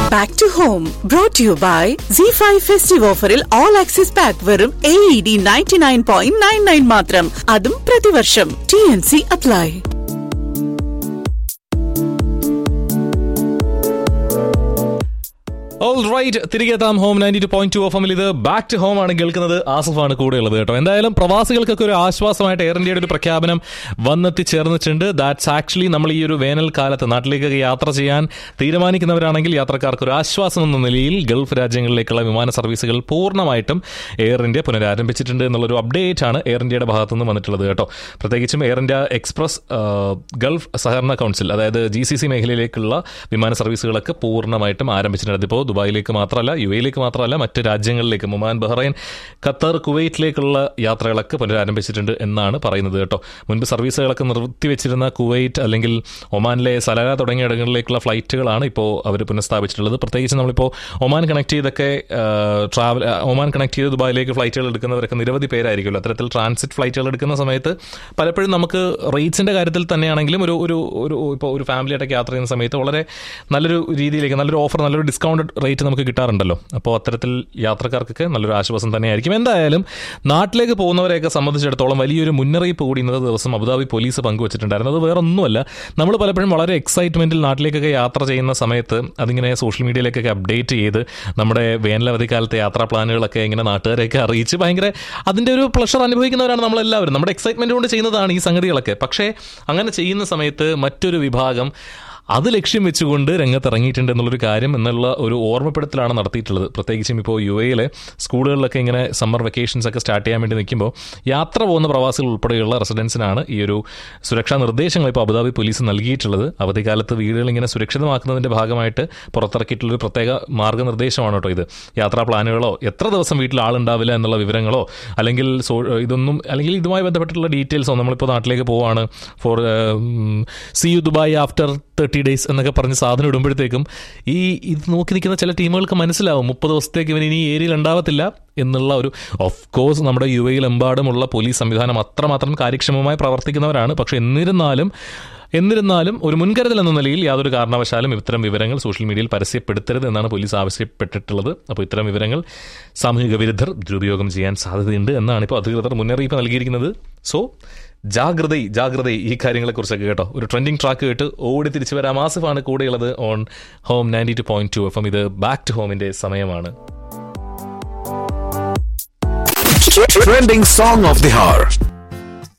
Back to home brought you by C five festive ഓഫറിൽ all access pack വെറും A E D ninety nine point nine nine മാത്രം അതും പ്രതിവർഷം T N C apply all right തിരികെ എത്താം home ninety two point two F ഇത് back to home ആണ് കേൾക്കുന്നത് ആസഫാണ് കൂടെയുള്ളത് കേട്ടോ എന്തായാലും പ്രവാസികൾക്കൊക്കെ ഒരു ആശ്വാസമായിട്ട് എയർ ഇന്ത്യയുടെ ഒരു പ്രഖ്യാപനം വന്നെത്തിച്ചേർന്നിട്ടുണ്ട് ദാറ്റ്സ് ആക്ച്വലി നമ്മൾ ഈ ഒരു വേനൽക്കാലത്ത് നാട്ടിലേക്കൊക്കെ യാത്ര ചെയ്യാൻ തീരുമാനിക്കുന്നവരാണെങ്കിൽ യാത്രക്കാർക്ക് ഒരു ആശ്വാസം എന്ന നിലയിൽ ഗൾഫ് രാജ്യങ്ങളിലേക്കുള്ള വിമാന സർവീസുകൾ പൂർണ്ണമായിട്ടും എയർ ഇന്ത്യ പുനരാരംഭിച്ചിട്ടുണ്ട് എന്നുള്ളൊരു അപ്ഡേറ്റ് ആണ് എയർ ഇന്ത്യയുടെ ഭാഗത്തു നിന്ന് വന്നിട്ടുള്ളത് കേട്ടോ പ്രത്യേകിച്ചും എയർ ഇന്ത്യ എക്സ്പ്രസ് ആ, ഗൾഫ് സഹകരണ കൗൺസിൽ അതായത് ജി സി സി മേഖലയിലേക്കുള്ള വിമാന സർവീസുകളൊക്കെ പൂർണ്ണമായിട്ടും ആരംഭിച്ചിട്ടുണ്ട് അതിപ്പോൾ ദുബായിലേക്ക് മാത്രമല്ല യു എയിലേക്ക് മാത്രമല്ല മറ്റ് രാജ്യങ്ങളിലേക്ക് ഒമാൻ ബഹ്റൈൻ ഖത്തർ കുവൈറ്റിലേക്കുള്ള യാത്രകളൊക്കെ പുനരാരംഭിച്ചിട്ടുണ്ട് എന്നാണ് പറയുന്നത് കേട്ടോ മുൻപ് സർവീസുകളൊക്കെ നിർത്തിവെച്ചിരുന്ന കുവൈറ്റ് അല്ലെങ്കിൽ ഒമാനിലെ സലഹ തുടങ്ങിയ ഇടങ്ങളിലേക്കുള്ള ഫ്ലൈറ്റുകളാണ് ഇപ്പോൾ അവർ പുനഃസ്ഥാപിച്ചിട്ടുള്ളത് പ്രത്യേകിച്ച് നമ്മളിപ്പോൾ ഒമാൻ കണക്ട് ചെയ്തൊക്കെ ട്രാവൽ ഒമാൻ കണക്ട് ചെയ്ത് ദുബായിലേക്ക് ഫ്ലൈറ്റുകൾ എടുക്കുന്നവരൊക്കെ നിരവധി പേരായിരിക്കുമല്ലോ അത്തരത്തിൽ ട്രാൻസിറ്റ് ഫ്ലൈറ്റുകൾ എടുക്കുന്ന സമയത്ത് പലപ്പോഴും നമുക്ക് റേറ്റ്സിൻ്റെ കാര്യത്തിൽ തന്നെയാണെങ്കിലും ഒരു ഒരു ഒരു ഇപ്പോൾ ഒരു ഫാമിലിയായിട്ടൊക്കെ യാത്ര ചെയ്യുന്ന സമയത്ത് വളരെ നല്ലൊരു രീതിയിലേക്ക് നല്ലൊരു ഓഫർ നല്ലൊരു ഡിസ്കൗണ്ടഡ് റേറ്റ് നമുക്ക് കിട്ടാറുണ്ടല്ലോ അപ്പോൾ അത്തരത്തിൽ യാത്രക്കാർക്കൊക്കെ നല്ലൊരു ആശ്വാസം തന്നെയായിരിക്കും എന്തായാലും നാട്ടിലേക്ക് പോകുന്നവരെയൊക്കെ സംബന്ധിച്ചിടത്തോളം വലിയൊരു മുന്നറിയിപ്പ് കൂടി ഇന്നത്തെ ദിവസം അബുദാബി പോലീസ് പങ്കുവച്ചിട്ടുണ്ടായിരുന്നു അത് വേറെ ഒന്നുമല്ല നമ്മൾ പലപ്പോഴും വളരെ എക്സൈറ്റ്മെന്റിൽ നാട്ടിലേക്കൊക്കെ യാത്ര ചെയ്യുന്ന സമയത്ത് അതിങ്ങനെ സോഷ്യൽ മീഡിയയിലേക്കൊക്കെ അപ്ഡേറ്റ് ചെയ്ത് നമ്മുടെ വേനലവധിക്കാലത്തെ യാത്രാ പ്ലാനുകളൊക്കെ ഇങ്ങനെ നാട്ടുകാരെയൊക്കെ അറിയിച്ച് ഭയങ്കര അതിൻ്റെ ഒരു പ്ലഷർ അനുഭവിക്കുന്നവരാണ് നമ്മളെല്ലാവരും നമ്മുടെ എക്സൈറ്റ്മെന്റ് കൊണ്ട് ചെയ്യുന്നതാണ് ഈ സംഗതികളൊക്കെ പക്ഷേ അങ്ങനെ ചെയ്യുന്ന സമയത്ത് മറ്റൊരു വിഭാഗം അത് ലക്ഷ്യം വെച്ചുകൊണ്ട് രംഗത്തിറങ്ങിയിട്ടുണ്ട് എന്നുള്ളൊരു കാര്യം എന്നുള്ള ഒരു ഓർമ്മപ്പെടുത്തലാണ് നടത്തിയിട്ടുള്ളത് പ്രത്യേകിച്ചും ഇപ്പോൾ യു എയിലെ സ്കൂളുകളിലൊക്കെ ഇങ്ങനെ സമ്മർ വെക്കേഷൻസ് ഒക്കെ സ്റ്റാർട്ട് ചെയ്യാൻ വേണ്ടി നിൽക്കുമ്പോൾ യാത്ര പോകുന്ന പ്രവാസികൾ ഉൾപ്പെടെയുള്ള റെസിഡൻസിനാണ് ഈ ഒരു സുരക്ഷാ നിർദ്ദേശങ്ങൾ ഇപ്പോൾ അബുദാബി പോലീസ് നൽകിയിട്ടുള്ളത് അവധിക്കാലത്ത് വീടുകൾ ഇങ്ങനെ സുരക്ഷിതമാക്കുന്നതിന്റെ ഭാഗമായിട്ട് പുറത്തിറക്കിയിട്ടുള്ള ഒരു പ്രത്യേക മാർഗ്ഗനിർദ്ദേശമാണ് കേട്ടോ ഇത് യാത്രാ പ്ലാനുകളോ എത്ര ദിവസം വീട്ടിൽ ആളുണ്ടാവില്ല എന്നുള്ള വിവരങ്ങളോ അല്ലെങ്കിൽ സോ ഇതൊന്നും അല്ലെങ്കിൽ ഇതുമായി ബന്ധപ്പെട്ടിട്ടുള്ള ഡീറ്റെയിൽസോ നമ്മളിപ്പോൾ നാട്ടിലേക്ക് പോവാണ് for C U Dubai after thirty days എന്നൊക്കെ പറഞ്ഞ് സാധനം ഇടുമ്പോഴത്തേക്കും ഈ ഇത് നോക്കി നിൽക്കുന്ന ചില ടീമുകൾക്ക് മനസ്സിലാവും മുപ്പത് ദിവസത്തേക്ക് ഇവൻ ഇനി ഈ ഏരിയയിൽ ഉണ്ടാവത്തില്ല എന്നുള്ള ഒരു ഓഫ് കോഴ്സ് നമ്മുടെ യു എയിലെമ്പാടുമുള്ള പോലീസ് സംവിധാനം അത്രമാത്രം കാര്യക്ഷമമായി പ്രവർത്തിക്കുന്നവരാണ് പക്ഷെ എന്നിരുന്നാലും എന്നിരുന്നാലും ഒരു മുൻകരുതൽ എന്ന നിലയിൽ യാതൊരു കാരണവശാലും ഇത്തരം വിവരങ്ങൾ സോഷ്യൽ മീഡിയയിൽ പരസ്യപ്പെടുത്തരുത് എന്നാണ് പോലീസ് ആവശ്യപ്പെട്ടിട്ടുള്ളത് അപ്പോൾ ഇത്തരം വിവരങ്ങൾ സാമൂഹിക വിരുദ്ധർ ദുരുപയോഗം ചെയ്യാൻ സാധ്യതയുണ്ട് എന്നാണ് ഇപ്പോൾ അധികൃതർ മുന്നറിയിപ്പ് നൽകിയിരിക്കുന്നത് സോ ജാഗ്രത ജാഗ്രത ഈ കാര്യങ്ങളെക്കുറിച്ചൊക്കെ കേട്ടോ ഒരു ട്രെൻഡിങ് ട്രാക്ക് കേട്ട് ഓടി തിരിച്ചു വരാം ആസിഫാണ് കൂടെയുള്ളത് on home ninety two point two F M ഇത് ബാക്ക് ടു ഹോമിന്റെ സമയമാണ് Trending song of the hour.